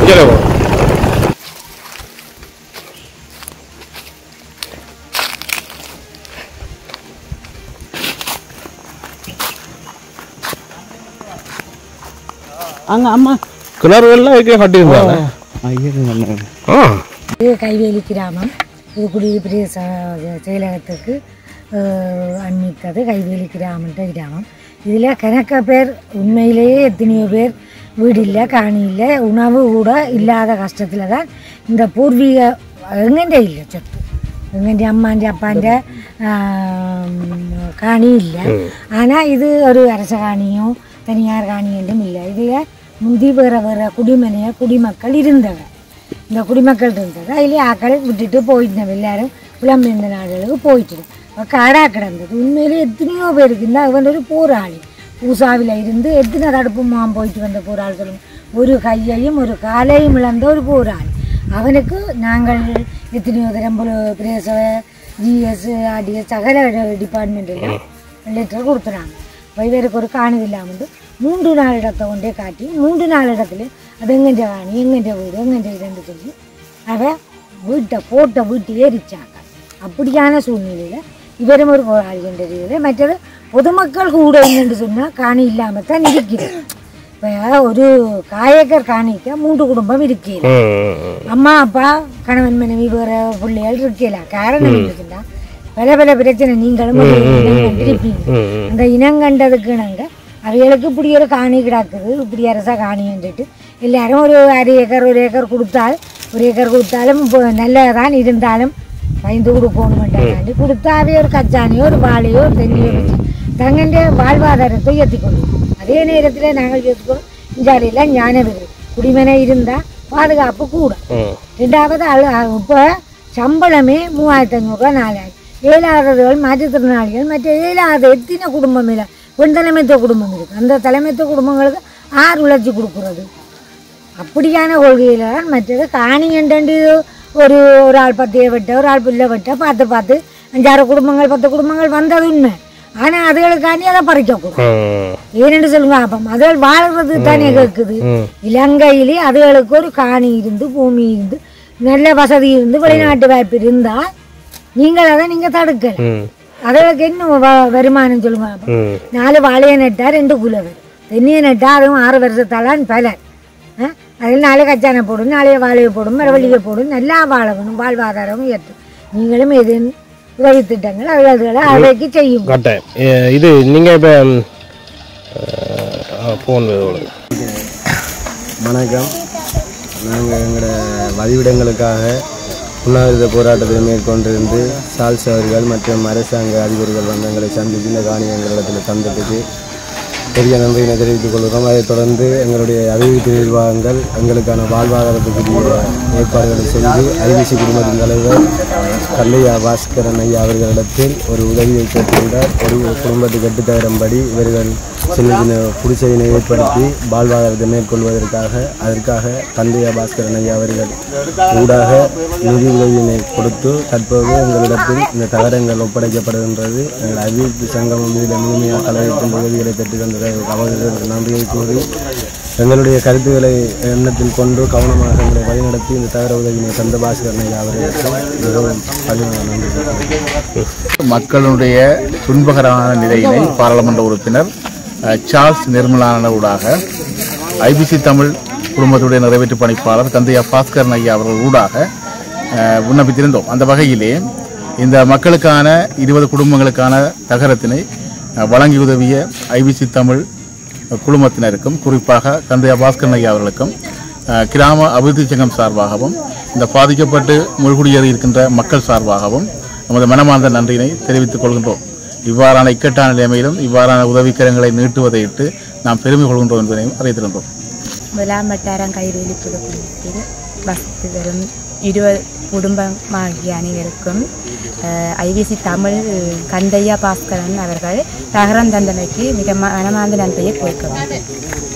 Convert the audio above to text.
இங்கே போ அங்க அம்மா கிணறுகள்லாம் இருக்கே கட்டியிருந்தாங்க ஆ இது கைவேலி கிராமம் இது குடியிருப்பு ச- செயலகத்துக்கு அஹ், அண்மித்தது கைவேலி கிராமன்ற கிராமம் இதில் கணக்க பேர் உண்மையிலேயே எத்தனையோ பேர் வீடு இல்லை காணி இல்லை உணவு கூட இல்லாத கஷ்டத்தில் தான் இந்த பூர்வீக எங்கெண்ட இல்லை சொத்து எங்கெண்ட அம்மாண்ட அப்பாண்ட ஆம், காணி இல்லை ஆனால் இது ஒரு அரச காணியும் தனியார் காணி என்றும் இல்லை இதில் முந்தி வேறு வேறு குடிமனைய குடிமக்கள் இருந்தவர் இந்த குடிமக்கள் இருந்தது அதிலே ஆக்கள் விட்டுட்டு போயிட்டோம் எல்லாரும் புலம்பெயர்ந்த நாடுகளுக்கு போயிட்டு அப்ப காடா கிடந்தது உண்மையிலே எத்தனையோ பேருக்கு இந்த அவன் ஒரு போராளி பூசாவில் இருந்து எத்தனை தடுப்பு முகாம் போயிட்டு வந்த போராளி சொல்லுங்க ஒரு கையையும் ஒரு காலையும் இழந்த ஒரு போராளி அவனுக்கு நாங்கள் எத்தனையோ தரம் புல- பிரேச ஜிஎஸ் ஆர்டிஎஸ் சகல டிபார்ட்மெண்ட்டில் லெட்டர் கொடுத்துறாங்க அப்ப இவருக்கு ஒரு காணி இல்லாமல் மூன்று நாலு இடத்தை கொண்டே காட்டி மூன்று நாலு இடத்துல அது எங்கென்ற காணி எங்கென்ற வீடு எங்கென்ற இதுன்னு சொல்லி அவன் வீட்டை போட்ட வீட்டு எரிச்சாங்க அப்படியான சூழ்நிலையில் இவரும் ஒரு போராளி என்ற ரீதியில் மற்றது பொதுமக்கள் கூட என்னென்று சொன்னால் காணி இல்லாமல் தான் இருக்குது இப்போ ஒரு காயக்கர் காணிக்க மூன்று குடும்பம் இருக்கிறது அம்மா அப்பா கணவன் மனைவி வேற பிள்ளைகள் இருக்கல காரணம் இருக்குன்னா பல பல பிரச்சனை நீங்களும் ஒரு இனம் கண்டிருப்பீங்க அந்த இனம் கண்டதுக்கு நாங்க அவைகளுக்கு இப்படி ஒரு காணி கிடக்குது இப்படி அரசா காணின்ட்டு எல்லாரும் ஒரு அரை ஏக்கர் ஒரு ஏக்கர் கொடுத்தால் ஒரு ஏக்கர் கொடுத்தாலும் இப்போ நல்லதான் இருந்தாலும் பயந்து கொடுக்கணுமெண்டாண்டி கொடுத்தா அவை ஒரு கச்சானியோ ஒரு வாழையோ ஒரு தென்னையோ வச்சு தங்கண்ட வாழ்வாதாரத்தை ஏற்றி கொள்ளும் அதே நேரத்தில் நாங்கள் ஏற்றுக்கணும் இஞ்சாலையில் ஞான விருது குடிமனை இருந்தால் பாதுகாப்பு கூட ரெண்டாவது அழு இப்போ சம்பளமே மூவாயிரத்தி ஐநூறுரூவா நாலாயிரம் ஏழாதவர்கள் மாற்றுத்திறனாளிகள் மற்ற ஏழாத எத்தனை குடும்பம் இல்லை பெண் தலைமைத்துவ குடும்பம் இருக்குது அந்த தலைமைத்துவ குடும்பங்களுக்கு ஆறு உழைச்சி கொடுக்குறது அப்படியான கொள்கையில் தான் மற்றது காணி என்றண்டு ஒரு ஒரு ஆள் பத்தைய வெட்ட ஒரு ஆள் பிள்ளை வெட்ட பார்த்து பார்த்து அஞ்சாறு குடும்பங்கள் பத்து குடும்பங்கள் வந்தது உண்மை ஆனால் அதுகளுக்காண்டி அதை பறிக்கக்கூடாது ஏனென்று சொல்லுங்க அப்போ அதுகள் வாழ்றது தானே கேட்குது இலங்கையிலே அதுகளுக்கு ஒரு காணி இருந்து பூமி இருந்து நல்ல வசதி இருந்து வெளிநாட்டு வாய்ப்பு இருந்தால் நீங்கள் அதை நீங்கள் தடுக்கல அதுகளுக்கு என்ன வ- வருமானம் சொல்லுங்க அப்போ நாலு வாழையை நட்டா ரெண்டு குலவர் தென்னியை நட்டா அதுவும் ஆறு வருஷத்தாலான் பலர் ஆ? அதில் நாலு கச்சானை போடும் நாளைய வாழையை போடும் மரவள்ளியை போடும் நல்லா வாழணும் வாழ்வாதாரமும் ஏற்றும் நீங்களும் எது உதவி திட்டங்கள் அது அதுகளை அவைக்கு செய்யும் கட்டாயம் எ- இது நீங்கள் இப்போ ஃபோன் வணக்கம் நாங்கள் எங்களோட வதிவிடங்களுக்காக உண்ணாவிரத போராட்டத்தை மேற்கொண்டிருந்து சால்ஸ் அவர்கள் மற்றும் அரசாங்க அதிபர்கள் வந்து எங்களை சந்தித்து இந்த காணி எங்களிடத்தில் தந்ததுக்கு பெரிய நன்றியினை தெரிவித்துக் கொள்கிறோம் அதைத் தொடர்ந்து எங்களுடைய அபிவிருத்தி நிர்வாகங்கள் எங்களுக்கான வாழ்வாதாரத்துக்குரிய ஏற்பாடுகளை செய்து ஐபிசி குடும்பத்தின் தலைவர் கல்லையா பாஸ்கரன் ஐயா அவர்களிடத்தில் ஒரு உதவியை கேட்டிருந்தார் ஒரு குடும்பத்துக்கு எட்டு தகரம்படி இவர்கள் சின்ன சின்ன குடிசையினை ஏற்படுத்தி வாழ்வாதாரத்தை மேற்கொள்வதற்காக அதற்காக தந்தையா பாஸ்கரன் ஐயா அவர்கள் ஊடாக நிதி உதவியினை கொடுத்து தற்போது எங்களிடத்தில் இந்த தகரங்கள் ஒப்படைக்கப்படுகின்றது எங்கள் அபிவிருத்தி சங்கமம் இதில் முழுமையாக தலையத்தின் உதவிகளை பெற்று தந்ததை அவர்களுக்கு நன்றியை கூறி எங்களுடைய கருத்துக்களை எண்ணத்தில் கொண்டு கவனமாக எங்களை வழிநடத்தி இந்த தகர உதவியினை தந்த பாஸ்கரன் ஐயா அவர்களுக்கு மிகவும் பணிவான நன்றி தெரிவித்துக் மக்களுடைய துன்பகரமான நிலையினை பாராளுமன்ற உறுப்பினர் அஹ், சார்ல்ஸ் நிர்மலானூடாக ஐபிசி தமிழ் குடும்பத்துடைய நிறைவேற்று பணிப்பாளர் தந்தையா பாஸ்கரன் ஐயா அவர்கள் ஊடாக அஹ், விண்ணப்பித்திருந்தோம் அந்த வகையிலே இந்த மக்களுக்கான இருபது குடும்பங்களுக்கான தகரத்தினை அஹ், வழங்கி உதவிய ஐபிசி தமிழ் குழுமத்தினருக்கும் குறிப்பாக தந்தையா பாஸ்கரன் ஐயா அவர்களுக்கும் அஹ், கிராம அபிவிருத்தி சங்கம் சார்பாகவும் இந்த பாதிக்கப்பட்டு முழுகுடியேறி இருக்கின்ற மக்கள் சார்பாகவும் நமது மனமார்ந்த நன்றியினை தெரிவித்துக் கொள்கின்றோம் இவ்வாறான இக்கட்டான நிலைமையிலும் இவ்வாறான உதவிக்கரங்களை நீட்டுவதையிட்டு நாம் பெருமை கொள்கின்றோம் என்பதையும் அறிவித்திருந்தோம் விளாம்பட்டாரம் கைவேலி புது குடும்பத்தில் வசித்து வரும் இருபது குடும்பமாகிய அனைவருக்கும் ஐபிசி தமிழ் கந்தையா பாஸ்கரன் அவர்கள் தகரம் தந்தமைக்கு மிக மனமார்ந்த நன்றியை கொடுக்கிறோம்